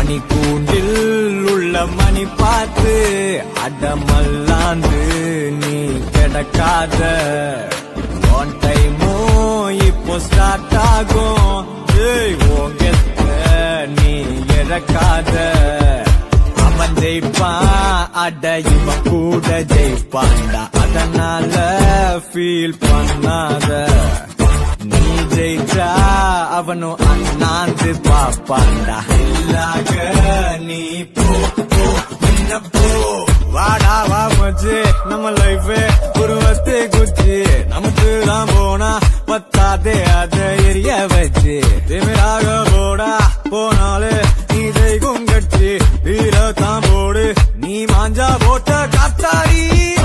மணி கூண்டில் உள்ள மணி பார்த்து அடமல்லாந்து நீ கிடக்காத ஒன் டைமும் இப்போ ஸ்டார்ட் ஆகும் ஏய், உன் கெத்த நீ இழக்காத அவன் ஜெயிப்பான் அட இவன் கூட ஜெயிப்பான்டா அதனால ஃபீல் பண்ணாத நீ ஜெயிச்சா அவனும் அண்ணாந்து பாப்பான்டா இல்லாக நீ போ போ முன்ன போ வாடா வா மச்சு நம்ம லைஃப் உருவத்தை குச்சி நமக்கு தான் போனா பத்தாதே அத எரிய வச்சு திமிராக போடா போனாலே நீ ஜெயிக்கும் கட்சி வீர தான் போடு நீ மாஞ்சா போட்ட காத்தாடி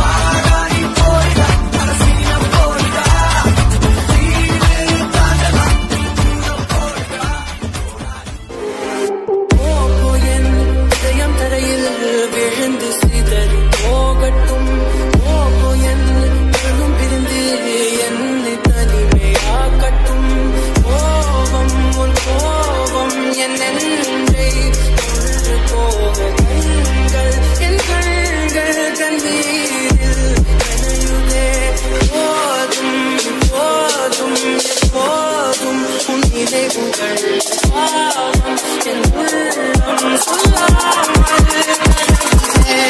போகோ என் இதயம் தரையில் விழுந்து சிதறி போகட்டும் போகோ என் பெரும் பிரிந்து என்னை தனிமையாக்கட்டும் கோபம் உன் கோபம் என் நெஞ்சை கொண்டு போக கண்கள் என் கண்கள் கண்ணீரில் நனையுதே போதும் போதும் எப்போதும் உன் நினைவுகள் பாவம் என் உள்ளம் சொல்லாமல் கலங்குதே.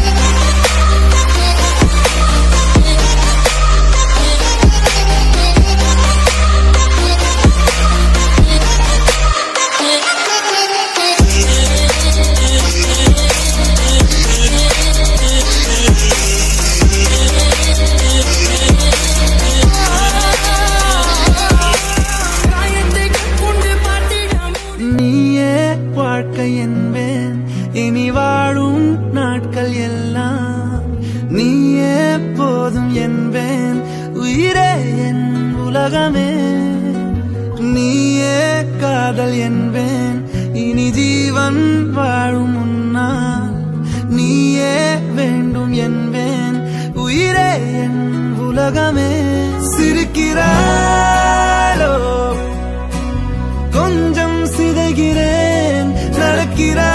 காயத்தை கொண்டு பார்த்திடாமல் நீயே வாழ்க்கை என்பேன் இனி வாழும் நாட்கள் எல்லாம் நீயே போதும் என்பேன் உயிரே என் உலகமே நீயே காதல் என்பேன் இனி ஜீவன் வாழும் முன்னால் நீயே வேண்டும் என்பேன் உயிரே என் உலகமே சிரிக்கிறாளோ கொஞ்சம் சிதைகிறேன் நடக்கிறாய்